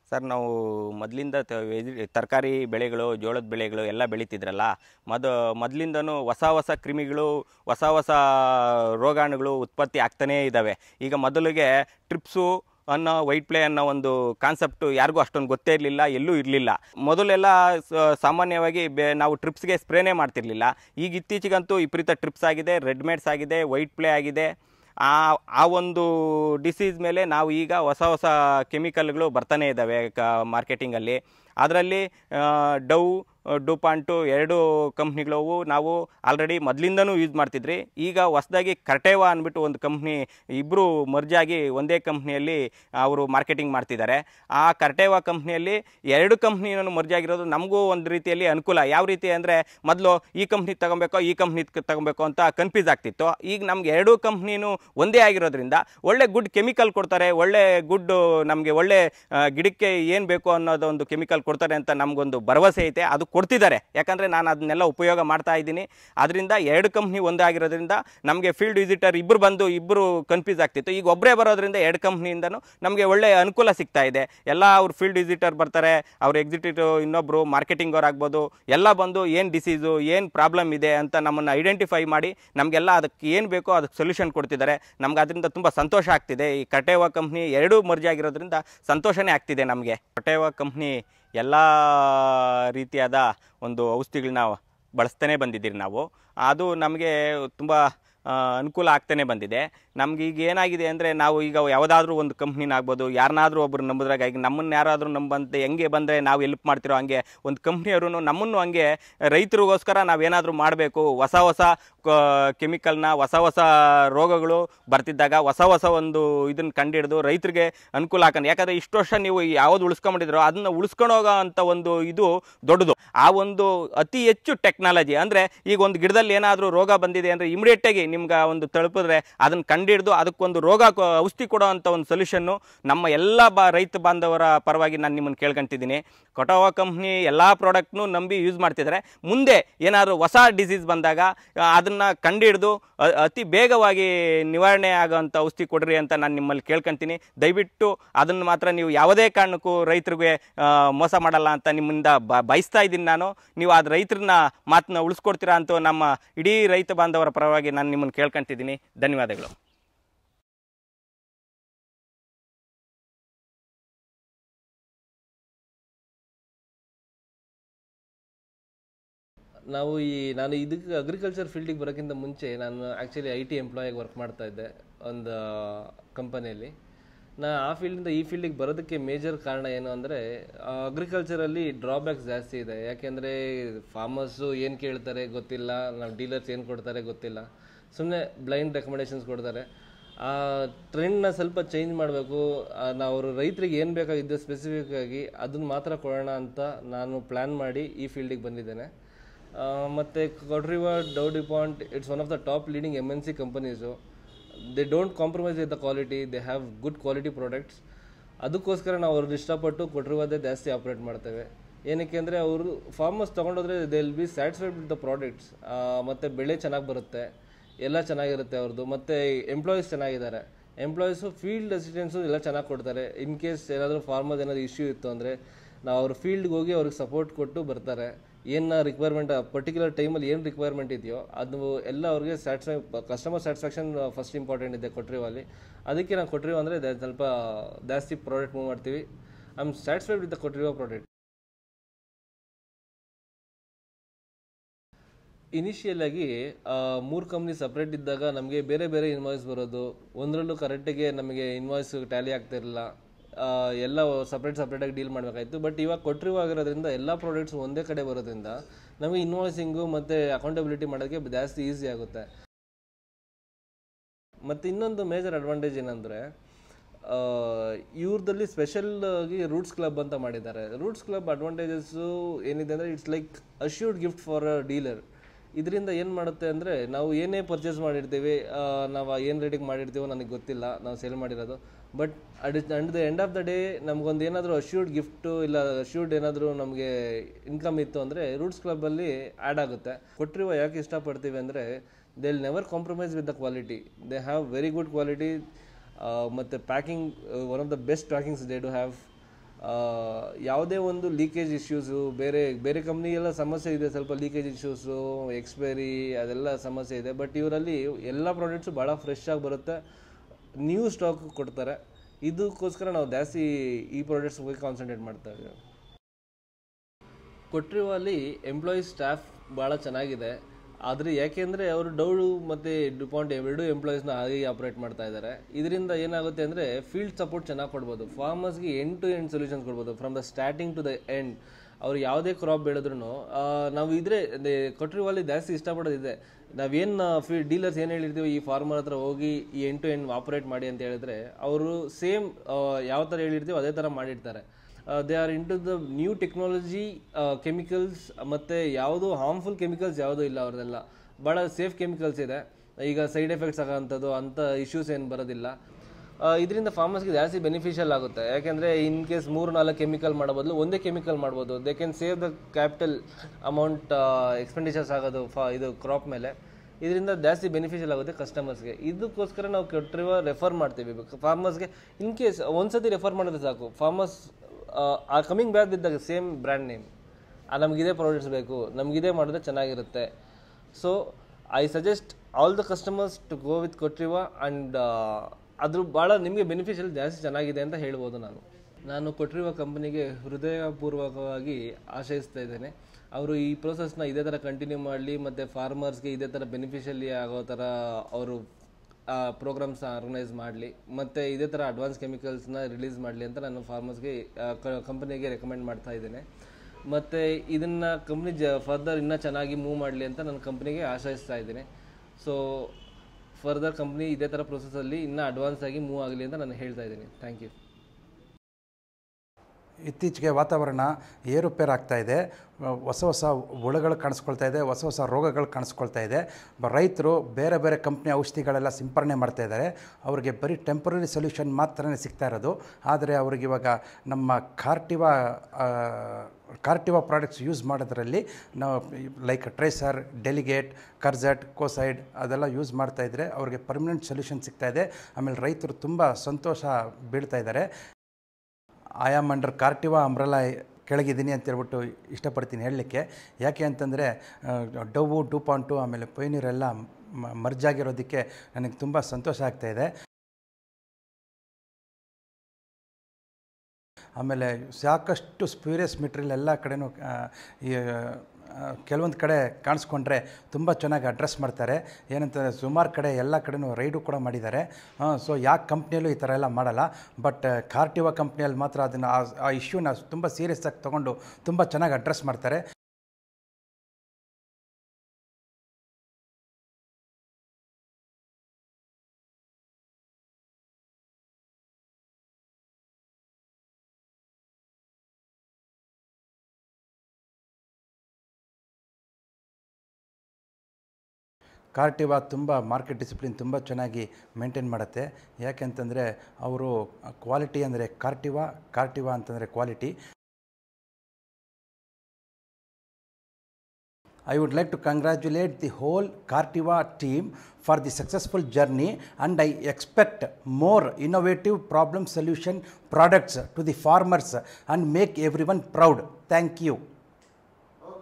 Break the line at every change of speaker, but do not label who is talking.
Sir ನಾವು ಮೊದಲಿಂದ ತರಕಾರಿ ಬೆಳೆಗಳು ಜೋಳದ ಬೆಳೆಗಳು ಎಲ್ಲ ಬೆಳೀತಿದ್ರಲ್ಲ ಮದ ಮೊದಲಿಂದನೂ ಹೊಸ ಹೊಸ ಕ್ರಿಮಿಗಳು ಹೊಸ ಹೊಸ ರೋಗಾಣುಗಳು ಉತ್ಪತ್ತಿ ಆಗ್ತಾನೇ ಇದ್ದಾವೆ ಈಗ ಮೊದಲಿಗೆ ಟ್ರಿಪ್ಸು ಅನ್ನೋ ವೈಟ್ ಪ್ಲೇ ಅನ್ನೋ ಒಂದು ಕಾನ್ಸೆಪ್ಟು ಯಾರಿಗೂ ಅಷ್ಟೊಂದು ಗೊತ್ತೇ ಇರಲಿಲ್ಲ ಎಲ್ಲೂ ಇರಲಿಲ್ಲ ಮೊದಲೆಲ್ಲ ಸ- ಸಾಮಾನ್ಯವಾಗಿ ಬೆ ನಾವು ಟ್ರಿಪ್ಸ್ಗೆ ಸ್ಪ್ರೇನೇ ಮಾಡ್ತಿರ್ಲಿಲ್ಲ ಈಗ ಇತ್ತೀಚೆಗಂತೂ ವಿಪರೀತ ಟ್ರಿಪ್ಸ್ ಆಗಿದೆ ರೆಡ್ ಮೇಡ್ಸ್ ಆಗಿದೆ ವೈಟ್ ಪ್ಲೇ ಆಗಿದೆ ಆ ಆ ಒಂದು ಡಿಸೀಸ್ ಮೇಲೆ ನಾವು ಈಗ ಹೊಸ ಹೊಸ ಕೆಮಿಕಲ್ಗಳು ಬರ್ತಾನೆ ಇದ್ದಾವೆ ಕ ಮಾರ್ಕೆಟಿಂಗಲ್ಲಿ ಅದರಲ್ಲಿ ಡವ್ ಡುಪಾಂಟು ಎರಡು ಕಂಪ್ನಿಗಳವು ನಾವು ಆಲ್ರೆಡಿ ಮೊದಲಿಂದನೂ ಯೂಸ್ ಮಾಡ್ತಿದ್ರಿ ಈಗ ಹೊಸದಾಗಿ ಕರ್ಟೇವಾ ಅಂದ್ಬಿಟ್ಟು ಒಂದು ಕಂಪ್ನಿ ಇಬ್ಬರು ಮರ್ಜಾಗಿ ಒಂದೇ ಕಂಪ್ನಿಯಲ್ಲಿ ಅವರು ಮಾರ್ಕೆಟಿಂಗ್ ಮಾಡ್ತಿದ್ದಾರೆ ಆ ಕರ್ಟೇವಾ ಕಂಪ್ನಿಯಲ್ಲಿ ಎರಡು ಕಂಪ್ನಿನೂ ಮರ್ಜಾಗಿರೋದು ನಮಗೂ ಒಂದು ರೀತಿಯಲ್ಲಿ ಅನುಕೂಲ ಯಾವ ರೀತಿ ಅಂದರೆ ಮೊದಲು ಈ ಕಂಪ್ನಿ ತಗೊಬೇಕೋ ಈ ಕಂಪ್ನಿ ತಗೊಬೇಕು ಅಂತ ಕನ್ಫ್ಯೂಸ್ ಆಗ್ತಿತ್ತು ಈಗ ನಮ್ಗೆ ಎರಡೂ ಕಂಪ್ನಿನೂ ಒಂದೇ ಆಗಿರೋದ್ರಿಂದ ಒಳ್ಳೆ ಗುಡ್ ಕೆಮಿಕಲ್ ಕೊಡ್ತಾರೆ ಒಳ್ಳೆ ಗುಡ್ ನಮಗೆ ಒಳ್ಳೆ ಆ, ಗಿಡಕ್ಕೆ ಏನು ಬೇಕು ಅನ್ನೋದು ಒಂದು ಕೆಮಿಕಲ್ ಕೊಡ್ತಾರೆ ಅಂತ ನಮಗೊಂದು ಭರವಸೆ ಐತೆ ಅದು ಕೊಡ್ತಿದ್ದಾರೆ ಯಾಕಂದರೆ ನಾನು ಅದನ್ನೆಲ್ಲ ಉಪಯೋಗ ಮಾಡ್ತಾ ಇದ್ದೀನಿ ಅದರಿಂದ ಎರಡು ಕಂಪ್ನಿ ಒಂದೇ ಆಗಿರೋದ್ರಿಂದ ನಮಗೆ ಫೀಲ್ಡ್ ವಿಸಿಟರ್ ಇಬ್ಬರು ಬಂದು ಇಬ್ಬರು ಕನ್ಫ್ಯೂಸ್ ಆಗ್ತಿತ್ತು ಈಗ ಒಬ್ಬರೇ ಬರೋದ್ರಿಂದ ಎರಡು ಕಂಪ್ನಿಯಿಂದನೂ ನಮಗೆ ಒಳ್ಳೆ ಅನುಕೂಲ ಸಿಗ್ತಾ ಇದೆ ಎಲ್ಲ ಅವ್ರು ಫೀಲ್ಡ್ ವಿಸಿಟರ್ ಬರ್ತಾರೆ ಅವ್ರ ಎಕ್ಸಿಕ್ಯೂಟಿವ್ ಇನ್ನೊಬ್ಬರು ಮಾರ್ಕೆಟಿಂಗ್ ಅವ್ರು ಆಗ್ಬೋದು ಎಲ್ಲ ಬಂದು ಏನು ಡಿಸೀಸು ಏನು ಪ್ರಾಬ್ಲಮ್ ಇದೆ ಅಂತ ನಮ್ಮನ್ನು ಐಡೆಂಟಿಫೈ ಮಾಡಿ ನಮಗೆಲ್ಲ ಅದಕ್ಕೆ ಏನು ಬೇಕೋ ಅದಕ್ಕೆ ಸೊಲ್ಯೂಷನ್ ಕೊಡ್ತಿದ್ದಾರೆ ನಮ್ಗೆ ಅದರಿಂದ ತುಂಬ ಸಂತೋಷ ಆಗ್ತಿದೆ ಈ ಕಟೇವಾ ಕಂಪ್ನಿ ಎರಡೂ ಮರ್ಜಿ ಆಗಿರೋದ್ರಿಂದ ಸಂತೋಷನೇ ಆಗ್ತಿದೆ ನಮಗೆ ಕಟೇವಾ ಕಂಪ್ನಿ ಎಲ್ಲ ರೀತಿಯಾದ ಒಂದು ಔಷಧಿಗಳನ್ನ ಬಳಸ್ತಾನೆ ಬಂದಿದ್ದೀರಿ ನಾವು ಅದು ನಮಗೆ ತುಂಬ ಆ, ಅನುಕೂಲ ಆಗ್ತಾನೆ ಬಂದಿದೆ ನಮ್ಗೆ ಈಗ ಏನಾಗಿದೆ ಅಂದರೆ ನಾವು ಈಗ ಯಾವುದಾದ್ರೂ ಒಂದು ಕಂಪ್ನಿನ ಆಗ್ಬೋದು ಯಾರನ್ನಾದ್ರೂ ಒಬ್ರು ನಂಬಿದ್ರಾಗ ಈಗ ನಮ್ಮನ್ನು ಯಾರಾದರೂ ನಂಬಂತೆ ಹೆಂಗೆ ಬಂದರೆ ನಾವು ಹೆಲ್ಪ್ ಮಾಡ್ತಿರೋ ಹಂಗೆ ಒಂದು ಕಂಪ್ನಿಯವರು ನಮ್ಮನ್ನು ಹಂಗೆ ರೈತರಿಗೋಸ್ಕರ ನಾವೇನಾದರೂ ಮಾಡಬೇಕು ಹೊಸ ಹೊಸ ಕೆಮಿಕಲ್ನ ಹೊಸ ಹೊಸ ರೋಗಗಳು ಬರ್ತಿದ್ದಾಗ ಹೊಸ ಹೊಸ ಒಂದು ಇದನ್ನು ಕಂಡಿಡಿದು ರೈತರಿಗೆ ಅನುಕೂಲ ಹಾಕೊಂಡು ಯಾಕಂದರೆ ಇಷ್ಟು ವರ್ಷ ನೀವು ಯಾವ್ದು ಉಳಿಸ್ಕೊಂಬಿಟ್ಟಿದ್ರೋ ಅದನ್ನ ಉಳಿಸ್ಕೊಂಡು ಹೋಗೋ ಅಂತ ಒಂದು ಇದು ದೊಡ್ಡದು ಆ ಒಂದು ಅತಿ ಹೆಚ್ಚು ಟೆಕ್ನಾಲಜಿ ಅಂದರೆ ಈಗ ಒಂದು ಗಿಡದಲ್ಲಿ ಏನಾದರೂ ರೋಗ ಬಂದಿದೆ ಅಂದರೆ ಇಮಿಡಿಯೇಟಾಗಿ ನಿಮ್ಗೆ ಆ ಒಂದು ತಲುಪಿದ್ರೆ ಅದನ್ನು ಕಂಡಿಡಿದು ಅದಕ್ಕೊಂದು ರೋಗ ಕೊ- ಔಷಧಿ ಕೊಡೋ ಅಂಥ ಒಂದು ಸೊಲ್ಯೂಷನ್ನು ನಮ್ಮ ಎಲ್ಲ ಬಾ ರೈತ ಬಾಂಧವರ ಪರವಾಗಿ ನಾನು ನಿಮ್ಮನ್ನು ಕೇಳ್ಕೊಂತಿದ್ದೀನಿ ಕೊಟೋವಾ ಕಂಪ್ನಿ ಎಲ್ಲ ಪ್ರಾಡಕ್ಟ್ನು ನಂಬಿ ಯೂಸ್ ಮಾಡ್ತಿದ್ದಾರೆ ಮುಂದೆ ಏನಾದರೂ ಹೊಸ ಡಿಸೀಸ್ ಬಂದಾಗ ಅದನ್ನು ಕಂಡಿಡಿದು ಅ- ಅತಿ ಬೇಗವಾಗಿ ನಿವಾರಣೆ ಆಗೋಂಥ ಔಷಧಿ ಕೊಡ್ರಿ ಅಂತ ನಾನು ನಿಮ್ಮಲ್ಲಿ ಕೇಳ್ಕೊಂತೀನಿ ದಯವಿಟ್ಟು ಅದನ್ನು ಮಾತ್ರ ನೀವು ಯಾವುದೇ ಕಾರಣಕ್ಕೂ ರೈತರಿಗೆ ಆ, ಮೋಸ ಮಾಡಲ್ಲ ಅಂತ ನಿಮ್ಮಿಂದ ಬ ಬಯಸ್ತಾ ಇದ್ದೀನಿ ನಾನು ನೀವು ಅದು ರೈತರನ್ನ ಮಾತನ್ನ ಉಳಿಸ್ಕೊಡ್ತೀರಾ ಅಂತ ನಮ್ಮ ಇಡೀ ರೈತ ಬಾಂಧವರ ಪರವಾಗಿ ನಾನು ನಿಮ್ಮನ್ನು ಕೇಳ್ಕೊಂತಿದ್ದೀನಿ ಧನ್ಯವಾದಗಳು
ನಾವು ಈ ನಾನು ಇದಕ್ಕೆ ಅಗ್ರಿಕಲ್ಚರ್ ಫೀಲ್ಡಿಗೆ ಬರೋಕ್ಕಿಂತ ಮುಂಚೆ ನಾನು ಆ್ಯಕ್ಚುಲಿ ಐ ಟಿ ಎಂಪ್ಲಾಯಾಗಿ ವರ್ಕ್ ಮಾಡ್ತಾ ಇದ್ದೆ ಒಂದು ಕಂಪನಿಯಲ್ಲಿ ನಾ ಆ ಫೀಲ್ಡಿಂದ ಈ ಫೀಲ್ಡಿಗೆ ಬರೋದಕ್ಕೆ ಮೇಜರ್ ಕಾರಣ ಏನು ಅಂದರೆ ಅಗ್ರಿಕಲ್ಚರಲ್ಲಿ ಡ್ರಾಬ್ಯಾಕ್ಸ್ ಜಾಸ್ತಿ ಇದೆ ಯಾಕೆಂದರೆ ಫಾರ್ಮರ್ಸು ಏನು ಕೇಳ್ತಾರೆ ಗೊತ್ತಿಲ್ಲ ನಾವು ಡೀಲರ್ಸ್ ಏನು ಕೊಡ್ತಾರೆ ಗೊತ್ತಿಲ್ಲ ಸುಮ್ಮನೆ ಬ್ಲೈಂಡ್ ರೆಕಮೆಂಡೇಶನ್ಸ್ ಕೊಡ್ತಾರೆ ಆ ಟ್ರೆಂಡ್ನ ಸ್ವಲ್ಪ ಚೇಂಜ್ ಮಾಡಬೇಕು ನಾವು ಅವರು ರೈತರಿಗೆ ಏನು ಬೇಕಾಗಿದ್ದು ಸ್ಪೆಸಿಫಿಕ್ ಆಗಿ ಅದನ್ನ ಮಾತ್ರ ಕೊಡೋಣ ಅಂತ ನಾನು ಪ್ಲ್ಯಾನ್ ಮಾಡಿ ಈ ಫೀಲ್ಡಿಗೆ ಬಂದಿದ್ದೇನೆ ಆ, ಮತ್ತೆ ಕೊಡ್ರಿವಾ Dow DuPont it's one of the top leading M N C companies they don't compromise with the quality they have good quality products ಅದಕ್ಕೋಸ್ಕರ ನಾವು ಅವ್ರನ್ನ ಇಷ್ಟಪಟ್ಟು ಕೊಟ್ಟಿರುವುದೇ ಜಾಸ್ತಿ ಆಪ್ರೇಟ್ ಮಾಡ್ತೇವೆ ಏನಕ್ಕೆ ಅಂದರೆ ಅವರು ಫಾರ್ಮರ್ಸ್ ತೊಗೊಂಡೋದ್ರೆ they will be satisfied with the products ಮತ್ತು ಬೆಳೆ ಚೆನ್ನಾಗಿ ಬರುತ್ತೆ ಎಲ್ಲ ಚೆನ್ನಾಗಿರುತ್ತೆ ಅವ್ರದ್ದು ಮತ್ತು ಎಂಪ್ಲಾಯೀಸ್ ಚೆನ್ನಾಗಿದ್ದಾರೆ ಎಂಪ್ಲಾಯೀಸು ಫೀಲ್ಡ್ ಅಸಿಸ್ಟೆನ್ಸು ಎಲ್ಲ ಚೆನ್ನಾಗಿ ಕೊಡ್ತಾರೆ ಇನ್ ಕೇಸ್ ಏನಾದರೂ ಫಾರ್ಮರ್ ಏನಾದರೂ ಇಶ್ಯೂ ಇತ್ತು ಅಂದರೆ ನಾವು ಅವ್ರ ಫೀಲ್ಡ್ಗೆ ಹೋಗಿ ಅವ್ರಿಗೆ ಸಪೋರ್ಟ್ ಕೊಟ್ಟು ಬರ್ತಾರೆ ಏನು ರಿಕ್ವೈರ್ಮೆಂಟ್ ಪರ್ಟಿಕ್ಯುಲರ್ ಟೈಮಲ್ಲಿ ಏನು ರಿಕ್ವೈರ್ಮೆಂಟ್ ಇದೆಯೋ ಅದು ಎಲ್ಲ ಅವ್ರಿಗೆ satisfy customer satisfaction first important ಇದೆ ಕೊಟ್ರಿವಲ್ಲಿ ಅದಕ್ಕೆ ನಾವು ಕೊಟ್ರಿವ ಅಂದರೆ ಸ್ವಲ್ಪ ಜಾಸ್ತಿ ಪ್ರಾಡಕ್ಟ್ ಮೂವ್ ಮಾಡ್ತೀವಿ I am satisfied with the ಕೊಟ್ರಿವ ಪ್ರಾಡಕ್ಟ್ ಇನಿಷಿಯಲ್ ಆಗಿ ಮೂರು ಕಂಪ್ನಿ ಸಪ್ರೇಟ್ ಇದ್ದಾಗ ನಮಗೆ ಬೇರೆ ಬೇರೆ ಇನ್ವಾಯ್ಸ್ ಬರೋದು ಒಂದರಲ್ಲೂ ಕರೆಕ್ಟಿಗೆ ನಮಗೆ ಇನ್ವಾಯ್ಸ್ ಟ್ಯಾಲಿ ಆಗ್ತಿರಲಿಲ್ಲ ಎಲ್ಲ ಸಪ್ರೇಟ್ ಸಪ್ರೇಟಾಗಿ ಡೀಲ್ ಮಾಡಬೇಕಾಯ್ತು ಬಟ್ ಇವಾಗ ಕೊಟ್ಟಿರುವಾಗಿರೋದ್ರಿಂದ ಎಲ್ಲ ಪ್ರಾಡಕ್ಟ್ಸ್ ಒಂದೇ ಕಡೆ ಬರೋದ್ರಿಂದ ನಮಗೆ ಇನ್ವಾಯ್ಸಿಂಗು ಮತ್ತು ಅಕೌಂಟಬಿಲಿಟಿ ಮಾಡೋಕ್ಕೆ ಜಾಸ್ತಿ ಈಸಿ ಆಗುತ್ತೆ ಮತ್ತು ಇನ್ನೊಂದು ಮೇಜರ್ ಅಡ್ವಾಂಟೇಜ್ ಏನಂದರೆ ಇವ್ರದಲ್ಲಿ ಸ್ಪೆಷಲ್ ಆಗಿ ರೂಟ್ಸ್ ಕ್ಲಬ್ ಅಂತ ಮಾಡಿದ್ದಾರೆ ರೂಟ್ಸ್ ಕ್ಲಬ್ ಅಡ್ವಾಂಟೇಜಸ್ಸು ಏನಿದೆ ಅಂದರೆ it's like assured gift for a dealer ಇದರಿಂದ ಏನು ಮಾಡುತ್ತೆ ಅಂದರೆ ನಾವು ಏನೇ ಪರ್ಚೇಸ್ ಮಾಡಿರ್ತೀವಿ ಆ, ನಾವು ಏನು ರೇಟಿಗೆ ಮಾಡಿರ್ತೀವೋ ನನಗೆ ಗೊತ್ತಿಲ್ಲ ನಾವು ಸೇಲ್ ಮಾಡಿರೋದು but at and the end of the day ನಮಗೊಂದು ಏನಾದರೂ ಅಶ್ಯೂರ್ಡ್ ಗಿಫ್ಟು ಇಲ್ಲ ಅಶ್ಯೂರ್ಡ್ ಏನಾದರೂ ನಮಗೆ ಇನ್ಕಮ್ ಇತ್ತು ಅಂದರೆ ರೂಟ್ಸ್ ಕ್ಲಬ್ಬಲ್ಲಿ ಆ್ಯಡ್ ಆಗುತ್ತೆ ಕೊಟ್ಟಿರುವ ಯಾಕೆ ಇಷ್ಟಪಡ್ತೀವಿ ಅಂದರೆ they will never compromise with the quality they have very good quality ಮತ್ತು packing one of the best packings they do have ಆ, ಯಾವುದೇ ಒಂದು ಲೀಕೇಜ್ ಇಶ್ಯೂಸು ಬೇರೆ ಬೇರೆ ಕಂಪ್ನಿಗೆಲ್ಲ ಸಮಸ್ಯೆ ಇದೆ ಸ್ವಲ್ಪ ಲೀಕೇಜ್ ಇಶ್ಯೂಸು ಎಕ್ಸ್ಪೈರಿ ಅದೆಲ್ಲ ಸಮಸ್ಯೆ ಇದೆ ಬಟ್ ಇವರಲ್ಲಿ ಎಲ್ಲ ಪ್ರಾಡಕ್ಟ್ಸು ಭಾಳ ಫ್ರೆಶ್ ಆಗಿ ಬರುತ್ತೆ ನ್ಯೂ ಸ್ಟಾಕ್ ಕೊಡ್ತಾರೆ ಇದಕ್ಕೋಸ್ಕರ ನಾವು ಜಾಸ್ತಿ ಈ ಪ್ರಾಡಕ್ಟ್ಸ್ ಬಗ್ಗೆ ಕಾನ್ಸಂಟ್ರೇಟ್ ಮಾಡ್ತಾ ಇದ್ದೀವಿ ಕೊಟ್ಟಿರುವಲ್ಲಿ ಎಂಪ್ಲಾಯೀಸ್ ಸ್ಟಾಫ್ ಭಾಳ ಚೆನ್ನಾಗಿದೆ ಆದರೆ ಯಾಕೆಂದರೆ ಅವರು ಡೌಡು ಮತ್ತು ಡುಪಾಂಟ್ ಎರಡು ಎಂಪ್ಲಾಯೀಸ್ನ ಹಾಗೆ ಆಪ್ರೇಟ್ ಮಾಡ್ತಾ ಇದ್ದಾರೆ ಇದರಿಂದ ಏನಾಗುತ್ತೆ ಅಂದರೆ ಫೀಲ್ಡ್ ಸಪೋರ್ಟ್ ಚೆನ್ನಾಗಿ ಕೊಡ್ಬೋದು ಫಾರ್ಮರ್ಸ್ಗೆ ಎಂಡ್ ಟು ಎಂಡ್ ಸೊಲ್ಯೂಷನ್ಸ್ ಕೊಡ್ಬೋದು from the starting to the end ಅವ್ರು ಯಾವುದೇ ಕ್ರಾಪ್ ಬೆಳೆದ್ರು ನಾವು ಇದ್ರೆ ಕೊಟ್ಟಿರುವಲ್ಲಿ ಜಾಸ್ತಿ ಇಷ್ಟಪಡೋದಿದೆ ನಾವೇನು ಫೀ ಡೀಲರ್ಸ್ ಏನು ಹೇಳಿರ್ತೀವಿ ಈ ಫಾರ್ಮರ್ ಹತ್ರ ಹೋಗಿ ಈ ಎಂಡ್ ಟು ಎಂಡ್ ಆಪ್ರೇಟ್ ಮಾಡಿ ಅಂತ ಹೇಳಿದ್ರೆ ಅವರು ಸೇಮ್ ಯಾವ ಥರ ಹೇಳಿರ್ತೀವೋ ಅದೇ ಥರ ಮಾಡಿರ್ತಾರೆ they are into the new technology chemicals ಮತ್ತು ಯಾವುದು ಹಾರ್ಮ್ಫುಲ್ ಕೆಮಿಕಲ್ಸ್ ಯಾವುದೂ ಇಲ್ಲ ಅವ್ರದ್ದೆಲ್ಲ ಭಾಳ ಸೇಫ್ ಕೆಮಿಕಲ್ಸ್ ಇದೆ ಈಗ ಸೈಡ್ ಎಫೆಕ್ಟ್ಸ್ ಆಗೋಂಥದ್ದು ಅಂಥ ಇಶ್ಯೂಸ್ ಏನು ಬರೋದಿಲ್ಲ ಇದರಿಂದ ಫಾರ್ಮರ್ಸ್ಗೆ ಜಾಸ್ತಿ ಬೆನಿಫಿಷಿಯಲ್ ಆಗುತ್ತೆ ಯಾಕೆಂದರೆ ಇನ್ ಕೇಸ್ ಮೂರು ನಾಲ್ಕು ಕೆಮಿಕಲ್ ಮಾಡೋ ಬದಲು ಒಂದೇ ಕೆಮಿಕಲ್ ಮಾಡ್ಬೋದು they can save the capital amount expenditures ಆಗೋದು ಫಾ ಇದು ಕ್ರಾಪ್ ಮೇಲೆ ಇದರಿಂದ ಜಾಸ್ತಿ ಬೆನಿಫಿಷಿಯಲ್ ಆಗುತ್ತೆ ಕಸ್ಟಮರ್ಸ್ಗೆ ಇದಕ್ಕೋಸ್ಕರ ನಾವು ಕೊಟ್ಟಿರುವ ರೆಫರ್ ಮಾಡ್ತೀವಿ ಫಾರ್ಮರ್ಸ್ಗೆ ಇನ್ ಕೇಸ್ ಒಂದ್ಸತಿ ರೆಫರ್ ಮಾಡಿದ್ರೆ ಸಾಕು farmers uh coming back with the same brand name ನಮಗಿದೇ ಪ್ರಾಡಕ್ಟ್ಸ್ ಬೇಕು ನಮಗಿದೇ ಮಾಡಿದ್ರೆ ಚೆನ್ನಾಗಿರುತ್ತೆ so I suggest all the customers to go with ಕೊಟ್ರಿವಾ ಆ್ಯಂಡ್ ಅದ್ರ ಭಾಳ ನಿಮಗೆ ಬೆನಿಫಿಷಿಯಲ್ ಜಾಸ್ತಿ ಚೆನ್ನಾಗಿದೆ ಅಂತ ಹೇಳ್ಬೋದು ನಾನು ನಾನು ಕೊಟ್ಟಿರುವ ಕಂಪನಿಗೆ ಹೃದಯಪೂರ್ವಕವಾಗಿ ಆಶಯಿಸ್ತಾ ಇದ್ದೇನೆ ಅವರು ಈ ಪ್ರೋಸೆಸ್ನ ಇದೇ ಥರ ಕಂಟಿನ್ಯೂ ಮಾಡಲಿ ಮತ್ತು ಫಾರ್ಮರ್ಸ್ಗೆ ಇದೇ ಥರ ಬೆನಿಫಿಷಿಯಲಿ ಆಗೋ ಥರ ಅವರು ಪ್ರೋಗ್ರಾಮ್ಸ್ ಆರ್ಗನೈಸ್ ಮಾಡಲಿ ಮತ್ತು ಇದೇ ಥರ ಅಡ್ವಾನ್ಸ್ ಕೆಮಿಕಲ್ಸ್ನ ರಿಲೀಸ್ ಮಾಡಲಿ ಅಂತ ನಾನು ಫಾರ್ಮರ್ಸ್ಗೆ ಕಂಪನಿಗೆ ರೆಕಮೆಂಡ್ ಮಾಡ್ತಾ ಇದ್ದೇನೆ ಮತ್ತು ಇದನ್ನು ಕಂಪ್ನಿ ಜ ಫರ್ದರ್ ಇನ್ನೂ ಚೆನ್ನಾಗಿ ಮೂವ್ ಮಾಡಲಿ ಅಂತ ನನ್ನ ಕಂಪ್ನಿಗೆ ಆಶಯಿಸ್ತಾ ಇದ್ದೀನಿ ಸೊ ಫರ್ದರ್ ಕಂಪ್ನಿ ಇದೇ ಥರ ಪ್ರೊಸೆಸಲ್ಲಿ ಇನ್ನೂ ಅಡ್ವಾನ್ಸ್ ಆಗಿ ಮೂವ್ ಆಗಲಿ ಅಂತ ನಾನು ಹೇಳ್ತಾ ಇದ್ದೀನಿ ಥ್ಯಾಂಕ್ ಯು
ಇತ್ತೀಚೆಗೆ ವಾತಾವರಣ ಏರುಪೇರಾಗ್ತಾ ಇದೆ ಹೊಸ ಹೊಸ ಹುಳುಗಳು ಕಾಣಿಸ್ಕೊಳ್ತಾ ಇದೆ ಹೊಸ ಹೊಸ ರೋಗಗಳು ಕಾಣಿಸ್ಕೊಳ್ತಾ ಇದೆ ಬ- ರೈತರು ಬೇರೆ ಬೇರೆ ಕಂಪ್ನಿ ಔಷಧಿಗಳೆಲ್ಲ ಸಿಂಪರಣೆ ಮಾಡ್ತಾ ಇದ್ದಾರೆ ಅವ್ರಿಗೆ ಬರೀ ಟೆಂಪರರಿ ಸೊಲ್ಯೂಷನ್ ಮಾತ್ರನೇ ಸಿಗ್ತಾ ಇರೋದು ಆದರೆ ಅವ್ರಿಗೆ ಇವಾಗ ನಮ್ಮ ಕಾರ್ಟಿವಾ ಆ, ಕಾರ್ಟಿವಾ ಪ್ರಾಡಕ್ಟ್ಸ್ ಯೂಸ್ ಮಾಡೋದ್ರಲ್ಲಿ ನಾವು like Tracer Delegate Curzate Kocide ಅದೆಲ್ಲ ಯೂಸ್ ಮಾಡ್ತಾ ಇದ್ದರೆ ಅವ್ರಿಗೆ ಪರ್ಮನೆಂಟ್ ಸೊಲ್ಯೂಷನ್ ಸಿಗ್ತಾ ಇದೆ ಆಮೇಲೆ ರೈತರು ತುಂಬ ಸಂತೋಷ ಬೀಳ್ತಾ ಇದ್ದಾರೆ I am under Corteva umbrella ಕೆಳಗಿದ್ದೀನಿ ಅಂತ ಹೇಳ್ಬಿಟ್ಟು ಇಷ್ಟಪಡ್ತೀನಿ ಹೇಳಲಿಕ್ಕೆ ಯಾಕೆ ಅಂತಂದರೆ ಡವ್ವು ಡೂಪಾಂಟು ಆಮೇಲೆ ಪೈನೀರ್ ಎಲ್ಲ ಮರ್ಜ್ ಆಗಿರೋದಕ್ಕೆ ನನಗೆ ತುಂಬ ಸಂತೋಷ ಆಗ್ತಾ ಇದೆ ಆಮೇಲೆ ಸಾಕಷ್ಟು ಸ್ಪ್ಯೂರಿಯಸ್ ಮೆಟೀರಿಯಲ್ ಎಲ್ಲ ಕಡೆನೂ ಆ, ಈ ಕೆಲವೊಂದು ಕಡೆ ಕಾಣಿಸ್ಕೊಂಡ್ರೆ ತುಂಬ ಚೆನ್ನಾಗಿ ಅಡ್ರೆಸ್ ಮಾಡ್ತಾರೆ ಏನಂತಂದರೆ ಸುಮಾರು ಕಡೆ ಎಲ್ಲ ಕಡೆನೂ ರೈಡು ಕೂಡ ಮಾಡಿದ್ದಾರೆ ಸೊ ಯಾವ ಕಂಪ್ನಿಯಲ್ಲೂ ಈ ಥರ ಎಲ್ಲ ಮಾಡಲ್ಲ ಬಟ್ ಕಾರ್ಟಿವಾ ಕಂಪ್ನಿಯಲ್ಲಿ ಮಾತ್ರ ಅದನ್ನು ಆ ಇಶ್ಯೂನ ತುಂಬ ಸೀರಿಯಸ್ ಆಗಿ ತೊಗೊಂಡು ತುಂಬ ಚೆನ್ನಾಗಿ ಅಡ್ರೆಸ್ ಮಾಡ್ತಾರೆ ಕಾರ್ಟಿವಾ ತುಂಬ ಮಾರ್ಕೆಟ್ ಡಿಸಿಪ್ಲಿನ್ ತುಂಬ ಚೆನ್ನಾಗಿ ಮೇಂಟೈನ್ ಮಾಡುತ್ತೆ ಯಾಕೆಂತಂದರೆ ಅವರು ಕ್ವಾಲಿಟಿ ಅಂದರೆ ಕಾರ್ಟಿವಾ ಕಾರ್ಟಿವಾ ಅಂತಂದರೆ quality I would like to congratulate the whole Cartiva team for the successful journey and I expect more innovative problem solution products to the farmers and make everyone proud. Thank you.